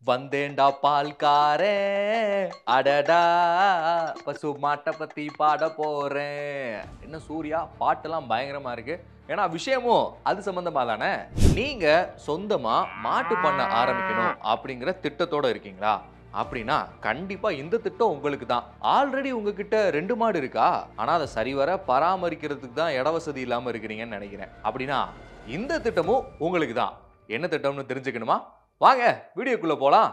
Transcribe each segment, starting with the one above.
வந்தேண்டா பால்காரே அடடா பசு மாட்டை பத்தி பாட போறேன் என்ன சூர்யா பாட்டெல்லாம் பயங்கரமா இருக்கு ஏன்னா விஷயமும் அது சம்பந்தமா தானே நீங்க சொந்தமா மாட்டு பண்ண ஆரம்பிக்கணும் அப்படிங்கிற திட்டத்தோட இருக்கீங்களா அப்படின்னா கண்டிப்பா இந்த திட்டம் உங்களுக்கு தான் ஆல்ரெடி உங்ககிட்ட ரெண்டு மாடு இருக்கா ஆனா அதை சரிவர பராமரிக்கிறதுக்கு தான் இட வசதி இல்லாம இருக்கிறீங்கன்னு நினைக்கிறேன் அப்படின்னா இந்த திட்டமும் உங்களுக்கு தான் என்ன திட்டம்னு தெரிஞ்சுக்கணுமா வாங்க வீடியோக்குள்ள போலாம்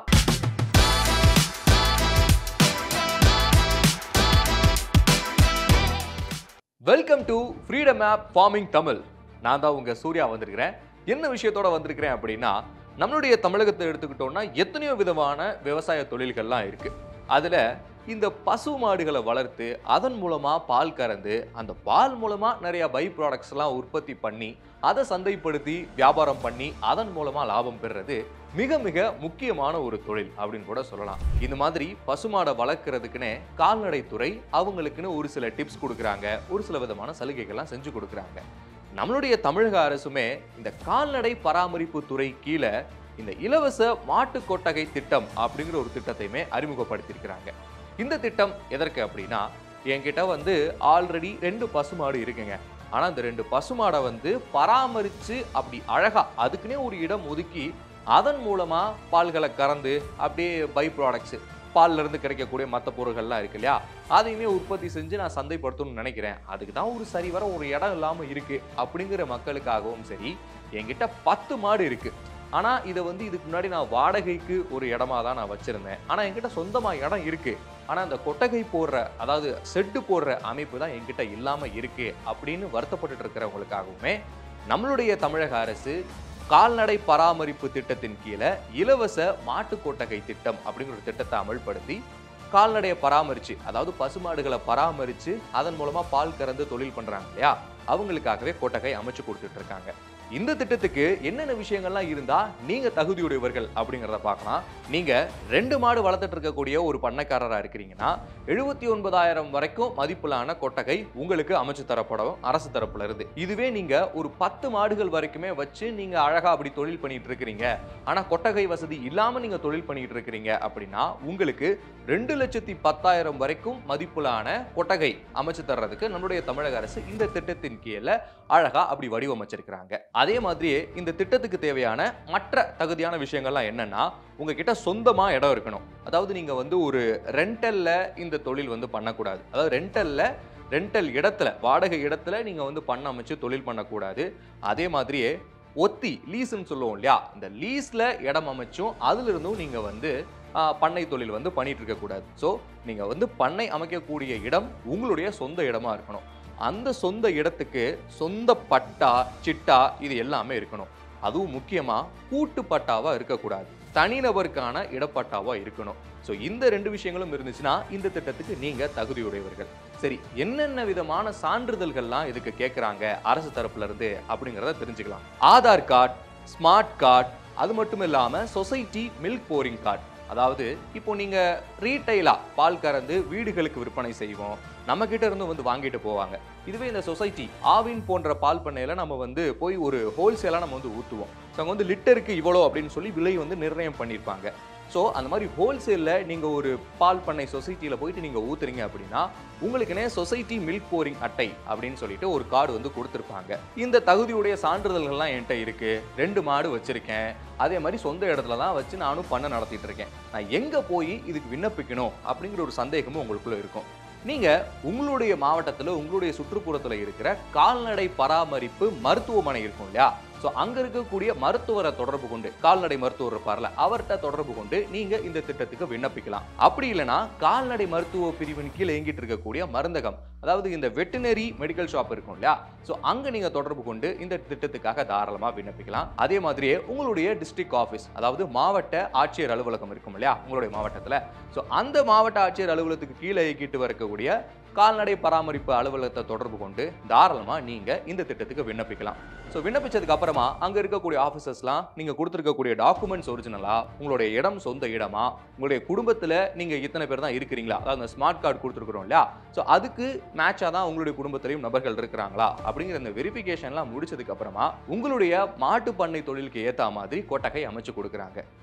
welcome to freedom of farming Tamil நான் தான் உங்க சூர்யா வந்திருக்கிறேன் என்ன விஷயத்தோட வந்திருக்கிறேன் அப்படின்னா நம்மளுடைய தமிழகத்தை எடுத்துக்கிட்டோம்னா எத்தனையோ விதமான விவசாய தொழில்கள்லாம் இருக்கு அதுல இந்த பசு மாடுகளை வளர்த்து அதன் மூலமா பால் கறந்து அந்த பால் மூலமா நிறைய பை ப்ராடக்ட்ஸ் எல்லாம் உற்பத்தி பண்ணி அதை சந்தைப்படுத்தி வியாபாரம் பண்ணி அதன் மூலமா லாபம் பெறுறது மிக மிக முக்கியமான ஒரு தொழில் அப்படின்னு கூட சொல்லலாம் இந்த மாதிரி பசுமாடை வளர்க்கறதுக்குன்னே கால்நடைத்துறை அவங்களுக்குன்னு ஒரு சில டிப்ஸ் கொடுக்குறாங்க ஒரு சில விதமான சலுகைகள்லாம் செஞ்சு கொடுக்குறாங்க நம்மளுடைய தமிழக அரசுமே இந்த கால்நடை பராமரிப்பு துறை கீழே இந்த இலவச மாட்டு கொட்டகை திட்டம் அப்படிங்கிற ஒரு திட்டத்தையுமே அறிமுகப்படுத்தியிருக்கிறாங்க இந்த திட்டம் எதற்கு அப்படின்னா என்கிட்ட வந்து ஆல்ரெடி ரெண்டு பசுமாடு இருக்குங்க ஆனா இந்த ரெண்டு பசுமாடை வந்து பராமரிச்சு அப்படி அழகா அதுக்குன்னே ஒரு இடம் ஒதுக்கி அதன் மூலமா பால்களை கறந்து அப்படியே பை ப்ராடக்ட்ஸ் பால்ல இருந்து கிடைக்கக்கூடிய மற்ற பொருட்கள்லாம் இருக்கு இல்லையா அதையுமே உற்பத்தி செஞ்சு நான் சந்தைப்படுத்தணும்னு நினைக்கிறேன் அதுக்கு தான் ஒரு சரிவர ஒரு இடம் இல்லாம இருக்கு அப்படிங்கிற மக்களுக்காகவும் சரி என்கிட்ட பத்து மாடு இருக்கு ஆனா இதை வந்து இதுக்கு முன்னாடி நான் வாடகைக்கு ஒரு இடமா தான் நான் வச்சிருந்தேன் ஆனா என்கிட்ட சொந்தமா இடம் இருக்கு ஆனா அந்த கொட்டகை போடுற அதாவது செட்டு போடுற அமைப்பு தான் என்கிட்ட இல்லாம இருக்கு அப்படின்னு வருத்தப்பட்டுட்டு இருக்கிறவங்களுக்காகவுமே நம்மளுடைய தமிழக அரசு கால்நடை பராமரிப்பு திட்டத்தின் கீழே இலவச மாட்டு கொட்டகை திட்டம் அப்படிங்கிற ஒரு திட்டத்தை அமல்படுத்தி கால்நடையை பராமரிச்சு அதாவது பசுமாடுகளை பராமரிச்சு அதன் மூலமா பால் கறந்து தொழில் பண்றாங்க இல்லையா அவங்களுக்காகவே கொட்டகை அமைச்சு கொடுத்துட்டு இருக்காங்க இந்த திட்டத்துக்கு என்னென்ன விஷயங்கள்லாம் இருந்தா நீங்க தகுதியுடையவர்கள் அப்படிங்கிறத பார்க்கலாம் நீங்க ரெண்டு மாடு வளர்த்துட்டு இருக்கக்கூடிய ஒரு பண்ணைக்காரரா இருக்கிறீங்கன்னா எழுபத்தி ஒன்பதாயிரம் வரைக்கும் மதிப்பிலான கொட்டகை உங்களுக்கு அமைச்சு தரப்படும் அரசு தரப்புல இருந்து இதுவே நீங்க ஒரு பத்து மாடுகள் வரைக்குமே வச்சு நீங்க அழகா அப்படி தொழில் பண்ணிட்டு இருக்கிறீங்க ஆனா கொட்டகை வசதி இல்லாம நீங்க தொழில் பண்ணிட்டு இருக்கிறீங்க அப்படின்னா உங்களுக்கு ரெண்டு லட்சத்தி பத்தாயிரம் வரைக்கும் மதிப்பிலான கொட்டகை அமைச்சு தர்றதுக்கு நம்மளுடைய தமிழக அரசு இந்த திட்டத்தின் கீழே அழகா அப்படி வடிவமைச்சிருக்கிறாங்க அதே மாதிரியே இந்த திட்டத்துக்கு தேவையான மற்ற தகுதியான விஷயங்கள்லாம் என்னன்னா உங்ககிட்ட சொந்தமா இடம் இருக்கணும் அதாவது நீங்க வந்து ஒரு ரெண்டல்ல இந்த தொழில் வந்து பண்ணக்கூடாது அதாவது ரெண்டல்ல ரெண்டல் இடத்துல வாடகை இடத்துல நீங்க வந்து பண்ண அமைச்சு தொழில் பண்ணக்கூடாது அதே மாதிரியே ஒத்தி லீஸ்ன்னு சொல்லுவோம் இல்லையா இந்த லீஸ்ல இடம் அமைச்சும் அதுல இருந்தும் நீங்க வந்து ஆஹ், பண்ணை தொழில் வந்து பண்ணிட்டு இருக்க கூடாது ஸோ நீங்க வந்து பண்ணை அமைக்கக்கூடிய இடம் உங்களுடைய சொந்த இடமா இருக்கணும் அந்த சொந்த இடத்துக்கு சொந்த பட்டா சிட்டா இது எல்லாமே இருக்கணும் அதுவும் முக்கியமா கூட்டு பட்டாவா இருக்கக்கூடாது தனிநபருக்கான இடப்பட்டாவா இருக்கணும் ஸோ இந்த ரெண்டு விஷயங்களும் இருந்துச்சுன்னா இந்த திட்டத்துக்கு நீங்க தகுதியுடையவர்கள் சரி என்னென்ன விதமான சான்றிதழ்கள்லாம் இதுக்கு கேட்குறாங்க அரசு தரப்புல இருந்து அப்படிங்கிறத தெரிஞ்சுக்கலாம் ஆதார் கார்டு ஸ்மார்ட் கார்டு அது மட்டும் இல்லாம சொசைட்டி மில்க் போரிங் கார்டு அதாவது இப்போ நீங்க ரீட்டைலா பால் கறந்து வீடுகளுக்கு விற்பனை செய்வோம் நம்ம கிட்ட இருந்து வந்து வாங்கிட்டு போவாங்க இதுவே இந்த சொசைட்டி ஆவின் போன்ற பால் பண்ணையில நம்ம வந்து போய் ஒரு ஹோல்சேலா நம்ம வந்து ஊத்துவோம் ஸோ அங்கே வந்து லிட்டருக்கு இவ்வளோ அப்படின்னு சொல்லி விலை வந்து நிர்ணயம் பண்ணியிருப்பாங்க ஸோ அந்த மாதிரி ஹோல்சேலில் நீங்கள் ஒரு பால் பண்ணை சொசைட்டியில் போயிட்டு நீங்கள் ஊத்துறீங்க அப்படின்னா உங்களுக்குனே சொசைட்டி மில்க் போரிங் அட்டை அப்படின்னு சொல்லிட்டு ஒரு கார்டு வந்து கொடுத்துருப்பாங்க இந்த தகுதியுடைய சான்றிதழ்கள்லாம் என்கிட்ட இருக்கு ரெண்டு மாடு வச்சிருக்கேன் அதே மாதிரி சொந்த இடத்துல தான் வச்சு நானும் பண்ண நடத்திட்டு இருக்கேன் நான் எங்கே போய் இதுக்கு விண்ணப்பிக்கணும் அப்படிங்கிற ஒரு சந்தேகமும் உங்களுக்குள்ள இருக்கும் நீங்க உங்களுடைய மாவட்டத்தில் உங்களுடைய சுற்றுப்புறத்தில் இருக்கிற கால்நடை பராமரிப்பு மருத்துவமனை இருக்கும் இல்லையா ஸோ அங்க இருக்கக்கூடிய மருத்துவரை தொடர்பு கொண்டு கால்நடை மருத்துவர் இருப்பார்ல அவர்கிட்ட தொடர்பு கொண்டு நீங்க இந்த திட்டத்துக்கு விண்ணப்பிக்கலாம் அப்படி இல்லைன்னா கால்நடை மருத்துவ பிரிவின் கீழே இயங்கிட்டு இருக்கக்கூடிய மருந்தகம் அதாவது இந்த வெட்டினரி மெடிக்கல் ஷாப் இருக்கும் இல்லையா ஸோ அங்க நீங்க தொடர்பு கொண்டு இந்த திட்டத்துக்காக தாராளமா விண்ணப்பிக்கலாம் அதே மாதிரியே உங்களுடைய டிஸ்ட்ரிக்ட் ஆஃபீஸ் அதாவது மாவட்ட ஆட்சியர் அலுவலகம் இருக்கும் இல்லையா உங்களுடைய மாவட்டத்தில் ஸோ அந்த மாவட்ட ஆட்சியர் அலுவலகத்துக்கு கீழே இயக்கிட்டு வரக்கூடிய கால்நடை பராமரிப்பு அலுவலகத்தை தொடர்பு கொண்டு தாராளமா நீங்க இந்த திட்டத்துக்கு விண்ணப்பிக்கலாம் ஸோ விண்ணப்பிச்சதுக்கு அப்புறமா அங்க இருக்கக்கூடிய ஆஃபீஸர்ஸ்லாம் நீங்க கொடுத்துருக்கக்கூடிய டாக்குமெண்ட்ஸ் ஒரிஜினலா உங்களுடைய இடம் சொந்த இடமா உங்களுடைய குடும்பத்துல நீங்க இத்தனை பேர் தான் இருக்கிறீங்களா அதாவது அந்த ஸ்மார்ட் கார்டு கொடுத்துருக்குறோம் இல்லையா ஸோ அதுக்கு மேட்சாக தான் உங்களுடைய குடும்பத்திலையும் நபர்கள் இருக்கிறாங்களா அப்படிங்கிற இந்த வெரிஃபிகேஷன்லாம் முடிச்சதுக்கு அப்புறமா உங்களுடைய மாட்டு பண்ணை தொழிலுக்கு ஏத்த மாதிரி கொட்டகை அமைச்சு கொடுக்குறாங்க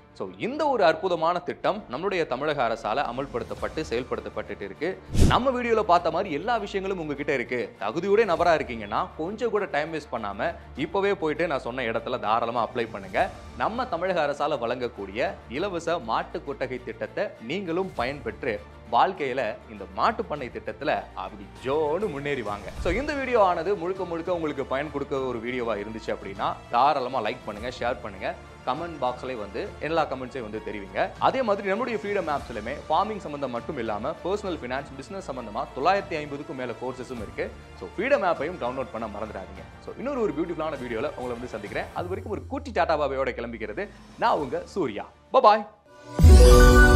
ஸோ இந்த ஒரு அற்புதமான திட்டம் நம்மளுடைய தமிழக அரசால அமல்படுத்தப்பட்டு செயல்படுத்தப்பட்டுட்டு இருக்கு நம்ம வீடியோல பார்த்த மாதிரி எல்லா விஷயங்களும் உங்ககிட்ட இருக்கு தகுதியுடைய நபரா இருக்கீங்கன்னா கொஞ்சம் கூட டைம் வேஸ்ட் பண்ணாம இப்பவே போயிட்டு நான் சொன்ன இடத்துல தாராளமா அப்ளை பண்ணுங்க நம்ம தமிழக அரசால வழங்கக்கூடிய இலவச மாட்டு கொட்டகை திட்டத்தை நீங்களும் பயன்பெற்று வாழ்க்கையில இந்த மாட்டு பண்ணை திட்டத்துல அப்படி ஜோன்னு முன்னேறி வாங்க ஸோ இந்த வீடியோ ஆனது முழுக்க முழுக்க உங்களுக்கு பயன் கொடுக்க ஒரு வீடியோவா இருந்துச்சு அப்படின்னா தாராளமா லைக் பண்ணுங்க ஷேர் பண்ணுங்க கமெண்ட் பாக்ஸ்ல வந்து எல்லா கமெண்ட்ஸையும் வந்து தெரிவிங்க அதே மாதிரி நம்மளுடைய ஃப்ரீடம் ஆப்ஸ்லையுமே ஃபார்மிங் சம்பந்தம் மட்டும் இல்லாம பர்சனல் ஃபினான்ஸ் பிசினஸ் சம்பந்தமா தொள்ளாயிரத்தி ஐம்பதுக்கும் மேல கோர்சஸும் இருக்கு ஸோ ஃப்ரீடம் ஆப்பையும் டவுன்லோட் பண்ண மறந்துடாதீங்க ஸோ இன்னொரு ஒரு பியூட்டிஃபுல்லான வீடியோல உங்களை வந்து சந்திக்கிறேன் அது வரைக்கும் ஒரு கூட்டி டாட்டா பாபையோட கிளம்பிக்கிறது நான் உங்க சூர்யா பாய்